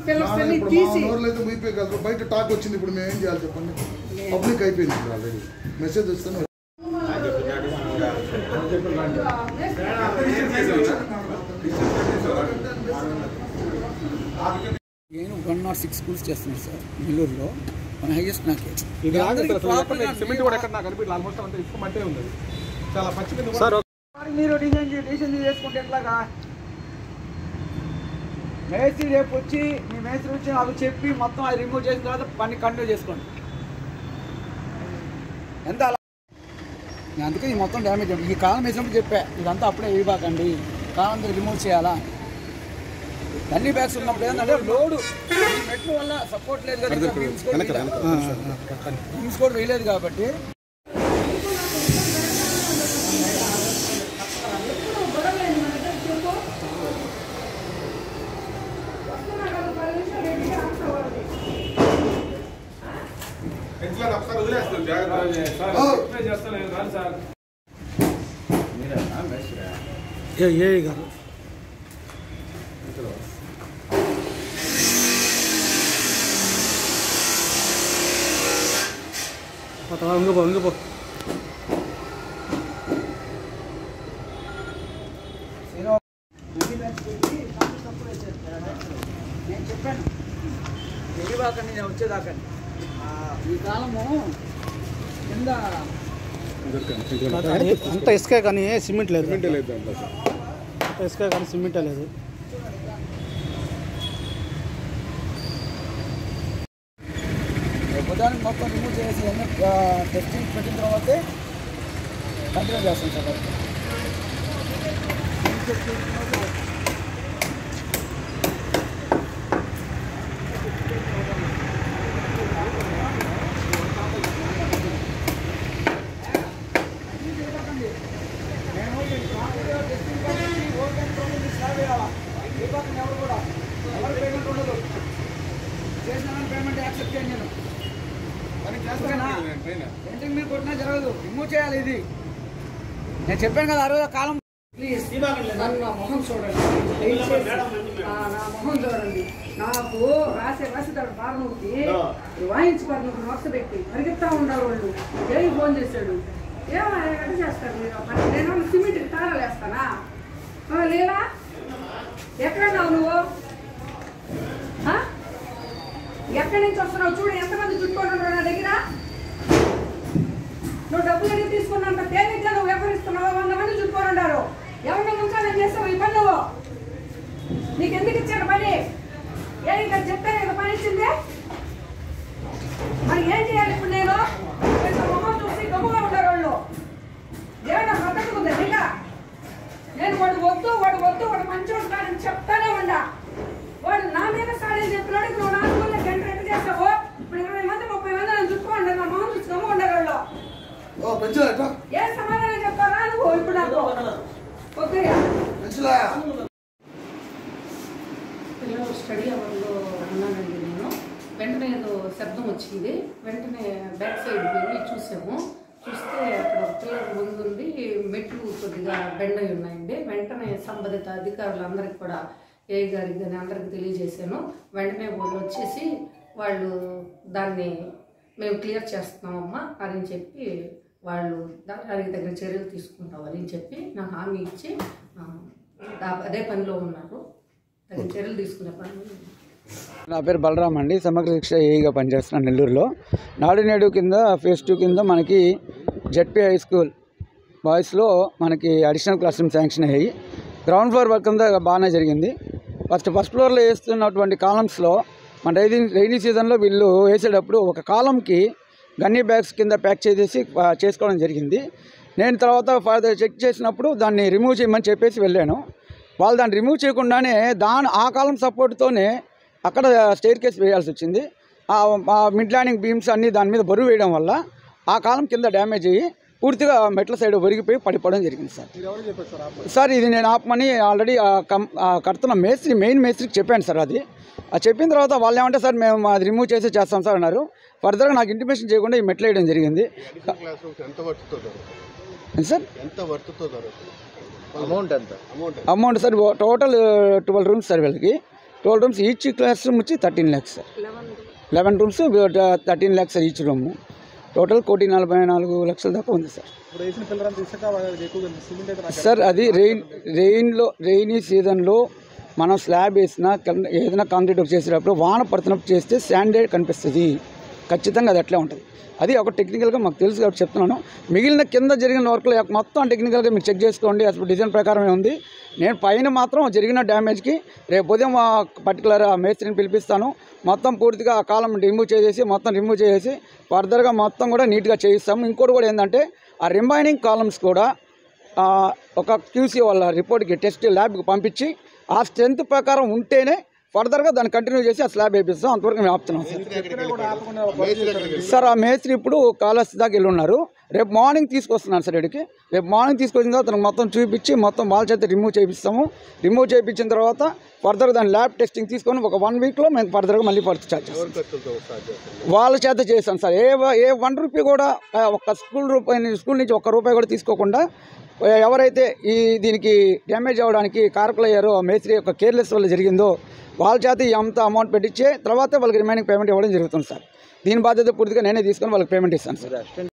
Pillars నాన్న అన్ని ఇప్పుడు మా తీసి నోరులో అయితే మూయిపోయగలరు బయట టాక్ వచ్చింది ఇప్పుడు మేము ఏం చేయాలి చెప్పండి పబ్లిక్ అయిపోయింది ఇప్పుడు ఆల్రెడీ మెసేజ్ వస్తాను నేను వన్ నాట్ సిక్స్ స్కూల్స్ చేస్తున్నాను సార్ నెల్లూరులో మన హైయెస్ట్ నాకే ఇది అందరికీ రాకపోతే proper గా సిమెంట్ కూడా ఎక్కడ నాకు కనిపించలేదు ఆల్మోస్ట్ అంతా ఇసుక మట్టే ఉంది చాలా పచ్చి కింద కూడా- సార్ మరి మీరు డిజైన్ చే- డిజైన్ చేసుకుంటే ఎట్లాగా మేస్త్రి రేపు వచ్చి మీ మేస్త్రి వచ్చి నాకు చెప్పి మొత్తం అది రిమూవ్ చేసిన తర్వాత పని కంటిన్యూ చేసుకోండి ఎంత అలా నేను అందుకే ఈ మొత్తం డ్యామేజ్ అయింది. ఈ కాలం వేసినప్పుడు చెప్పా ఇదంతా అప్పుడే ఇవ్వకండి కాలం రిమూవ్ చేయాలా అన్ని బ్యాగ్స్ ఉన్నప్పుడు ఏంటంటే లోడు ఈ మెట్ల వల్ల సపోర్ట్ లేదు కదా ఇంకా beams కూడా వేయలేదు. beams కూడా వేయలేదు కాబట్టి ఎట్లా ఒకసారి వదిలేస్తాను జాగ్రత్త ఏ గారు ఇంకపో ఇంకపో నేను చెప్పాను తెలియబాకండి నేను వచ్చేదాకండి ఆ, ఈ కాలము కింద అంత ఇసుకే కానీ సిమెంట్ లేదు సిమెంట్ లేదు దాంట్లో అసలు. అంత ఇసుకే కానీ సిమెంట్ లేదు ఉదాహరణకు మొత్తం రిమూవ్ చేసి అన్ని టెస్టింగ్ పెట్టిన తర్వాతే కంటిన్యూ చేస్తాం సార్ వర్క్. నేను ఈ కాంక్రీట్ టెస్టింగ్ కాబట్టి ఓపెన్ ప్రాబ్లమ్ స్లాబ్ వేయాలా ఏ పక్కన ఎవరు కూడా ఎవరు పేమెంట్ ఉండదు చేసిన పేమెంట్ యాక్సెప్ట్ చేయండి నేను కానీ చేస్తాను నేను ట్రైన్ పెయింటింగ్ మీద కొట్టినా జరగదు రిమూవ్ చేయాలి ఇది నేను చెప్పాను కదా ఆ రోజు కాలం ప్లీజ్ నన్ను నా మొహం చూడండి దయచేసి. ఆ, నా మొహం చూడండి నాకు రాసే రాసేదాడు బాగుంది వాయించుకోవాలి నొక్క పెట్టి పరిగెత్తా ఉండాలి వాళ్ళు ఏమి ఫోన్ చేశాడు ఏమో ఎట్ట చేస్తారు మీరు ఆ పని? నేను సిమెంట్ తాళాలు వేస్తానా ఆ, లేలా ఎక్కడున్నావు నువ్వు ఆ? ఎక్కడి నుంచి వస్తున్నావు చూడు ఎంతమంది చుట్టుకొని ఉన్నారు నా దగ్గర నువ్వు డబ్బులు అడిగి తీసుకున్నంత తేలిగ్గా నువ్వు వ్యవహరిస్తున్నావు వంద మంది చుట్టుకొని ఉన్నారు ఎవరిని ముంచాలని చేస్తావు ఈ పని నువ్వు నీకు ఎందుకు ఇచ్చాడు పని ఏ ఇక్కడ చెప్తే నేను పని ఇచ్చింది మరి ఏం చేయాలి ఇప్పుడు నేను కొంచెం మొహం చూసి గమ్ముగా ఉంటారు వాళ్ళు ఏమైనా బతకుందా ఇంకా నేను వాడు వద్దు వాడు వద్దు వాడు మంచోడు కాదని చెప్తానే ఉండా వాడు నా మీద సాడని చెప్పినాడు నువ్వు నా స్కూల్లో గంట ఎట్ట చేస్తావు ఇప్పుడు ఇరవై మంది ముప్పై మంది నన్ను చుట్టుకోండి నా మొహం చూసి గమ్ముగా ఉండరు వాళ్ళు ఓ పెంచలే ఎట్లా ఏ సమాధానం చెప్తారా నువ్వు ఇప్పుడు నాకు ఓకే పెంచలే పిల్లలు స్టడీ అవర్లో ఉన్నానండి నేను వెంటనే ఏదో శబ్దం వచ్చింది వెంటనే బ్యాక్ సైడ్ వెళ్ళి చూసాము చూస్తే అక్కడ ఒక పిల్లల ముందు ఉంది మెట్లు కొద్దిగా బెండ్ అయి ఉన్నాయండి వెంటనే సంబంధిత అధికారులందరికీ కూడా ఏ గారికి కానీ అందరికి తెలియజేశాను వెంటనే వాళ్ళు వచ్చేసి వాళ్ళు దాన్ని మేము క్లియర్ చేస్తున్నామమ్మా అని చెప్పి వాళ్ళు దా- దానికి తగిన చర్యలు తీసుకుంటామని చెప్పి నాకు హామీ ఇచ్చి ఆ, దా- అదే పనిలో ఉన్నారు తగిన చర్యలు తీసుకునే పని నా పేరు బలరాం అండి సమగ్ర శిక్ష ఏఈగా పనిచేస్తున్నాను నెల్లూరులో నాడు నేడు కింద ఫేజ్ టూ కింద మనకి జెడ్పీ హై స్కూల్ బాయ్స్లో మనకి అడిషనల్ క్లాస్ రూమ్ శాంక్షన్ అయ్యాయి గ్రౌండ్ ఫ్లోర్ వర్క్ అంతా బాగానే జరిగింది ఫస్ట్ ఫస్ట్ ఫ్లోర్లో వేస్తున్నటువంటి కాలమ్స్లో మన రైనీ రైనీ సీజన్లో వీళ్ళు వేసేటప్పుడు ఒక కాలంకి గన్నీ బ్యాగ్స్ కింద ప్యాక్ చేసేసి ఆ, చేసుకోవడం జరిగింది నేను తర్వాత ఫర్దర్ చెక్ చేసినప్పుడు దాన్ని రిమూవ్ చేయమని చెప్పేసి వెళ్ళాను వాళ్ళు దాన్ని రిమూవ్ చేయకుండానే దాని ఆ కాలం సపోర్ట్తోనే అక్కడ స్టేర్ కేస్ వేయాల్సి వచ్చింది ఆ ఆ మిడ్ ల్యాండింగ్ బీమ్స్ అన్నీ దాని మీద బరువు వేయడం వల్ల ఆ కాలం కింద డ్యామేజ్ అయ్యి పూర్తిగా మెట్ల సైడ్ ఒరిగిపోయి పడిపోవడం జరిగింది సార్ మీరు ఎవరు చెప్పారు సార్ ఆపమని? సార్ ఇది నేను ఆపమని ఆల్రెడీ ఆ కం ఆ కడుతున్న మేస్త్రి మెయిన్ మేస్త్రికి చెప్పాను సార్ అది అది చెప్పిన తర్వాత వాళ్ళు ఏమంటే సార్ మేము అది రిమూవ్ చేసి చేస్తాం సార్ అన్నారు ఫర్దర్గా నాకు ఇంటిమేషన్ చేయకుండా ఈ మెట్లు వేయడం జరిగింది క్లాస్ రూమ్స్ ఎంత వర్త్తో దొరుకుతుంది ఏంటి సార్ ఎంత వర్త్తో దొరుకుతుంది అమౌంట్ ఎంత amount amount sir total twelve rooms sir వీళ్ళకి twelve rooms each class room వచ్చి thirteen lakhs sir eleven eleven rooms thirteen lakhs each room total కోటి నలభై నాలుగు లక్షల దాకా ఉంది సార్ ఇప్పుడు వేసిన పిల్లర్ అంతా ఇసుక ఎక్కువగా సిమెంట్ అయితే నాకు సార్ అది రెయిన్ రెయిన్లో రెయినీ సీజన్లో మనం స్లాబ్ వేసినా కన్- ఏదైనా కాంక్రీట్ వర్క్ చేసేటప్పుడు వాన పడుతున్నప్పుడు చేస్తే శాండేడ్ కనిపిస్తుంది ఖచ్చితంగా అది అట్లే ఉంటుంది అది ఒక టెక్నికల్గా మాకు తెలుసు కాబట్టి చెప్తున్నాను మిగిలిన కింద జరిగిన వర్క్లో మొత్తం టెక్నికల్గా మీరు చెక్ చేసుకోండి అసలు డిజైన్ ప్రకారమే ఉంది నేను పైన మాత్రం జరిగిన డ్యామేజ్కి రేపు ఉదయం ఆ పర్టికులర్ ఆ మేస్త్రిని పిలిపిస్తాను మొత్తం పూర్తిగా ఆ కాలం రిమూవ్ చేసేసి మొత్తం రిమూవ్ చేసేసి ఫర్దర్గా మొత్తం కూడా నీట్గా చేయిస్తాము ఇంకోటి కూడా ఏంటంటే ఆ రిమైనింగ్ కాలమ్స్ కూడా ఆ, ఒక క్యూసీ వాళ్ళ రిపోర్ట్కి టెస్ట్ ల్యాబ్కి పంపించి ఆ స్ట్రెంత్ ప్రకారం ఉంటేనే ఫర్దర్గా దాన్ని కంటిన్యూ చేసి ఆ స్లాబ్ వేపిస్తాం అంతవరకు మేము ఆపుతున్నాం సార్ మేస్త్రి ఎక్కడికి వెళ్ళి సార్ ఆ మేస్త్రి ఇప్పుడు కాలేజ్ దాకా వెళ్ళి ఉన్నారు రేపు మార్నింగ్ తీసుకొస్తున్నాను సార్ ఇక్కడికి రేపు మార్నింగ్ తీసుకొచ్చిన తర్వాత అతనికి మొత్తం చూపించి మొత్తం వాళ్ళ చేత రిమూవ్ చేపిస్తాము రిమూవ్ చేయించిన తర్వాత ఫర్దర్ దాని ల్యాబ్ టెస్టింగ్ తీసుకొని ఒక వన్ వీక్లో మేము ఫర్దర్గా మళ్ళీ పర్చేస్ చేస్తాం ఎవరి ఖర్చులతో స్టార్ట్ చేస్తారు వాళ్ళ చేత చేశాను సార్ ఏ వ- ఏ వన్ రూపీ కూడా ఆ, ఒక్క స్కూల్ రూపాయి స్కూల్ నుంచి ఒక్క రూపాయి కూడా తీసుకోకుండా ఆ, ఎవరైతే ఈ దీనికి డ్యామేజ్ అవ్వడానికి కారకులయ్యారో ఆ మేస్త్రి యొక్క కేర్లెస్ వల్ల జరిగిందో వాళ్ళ చేత ఈ అంత అమౌంట్ పెట్టించే తర్వాత వాళ్ళకి రిమైనింగ్ పేమెంట్ ఇవ్వడం జరుగుతుంది సార్ దీని బాధ్యత పూర్తిగా నేనే తీసుకొని వాళ్ళకి పేమెంట్ ఇస్తాను సార్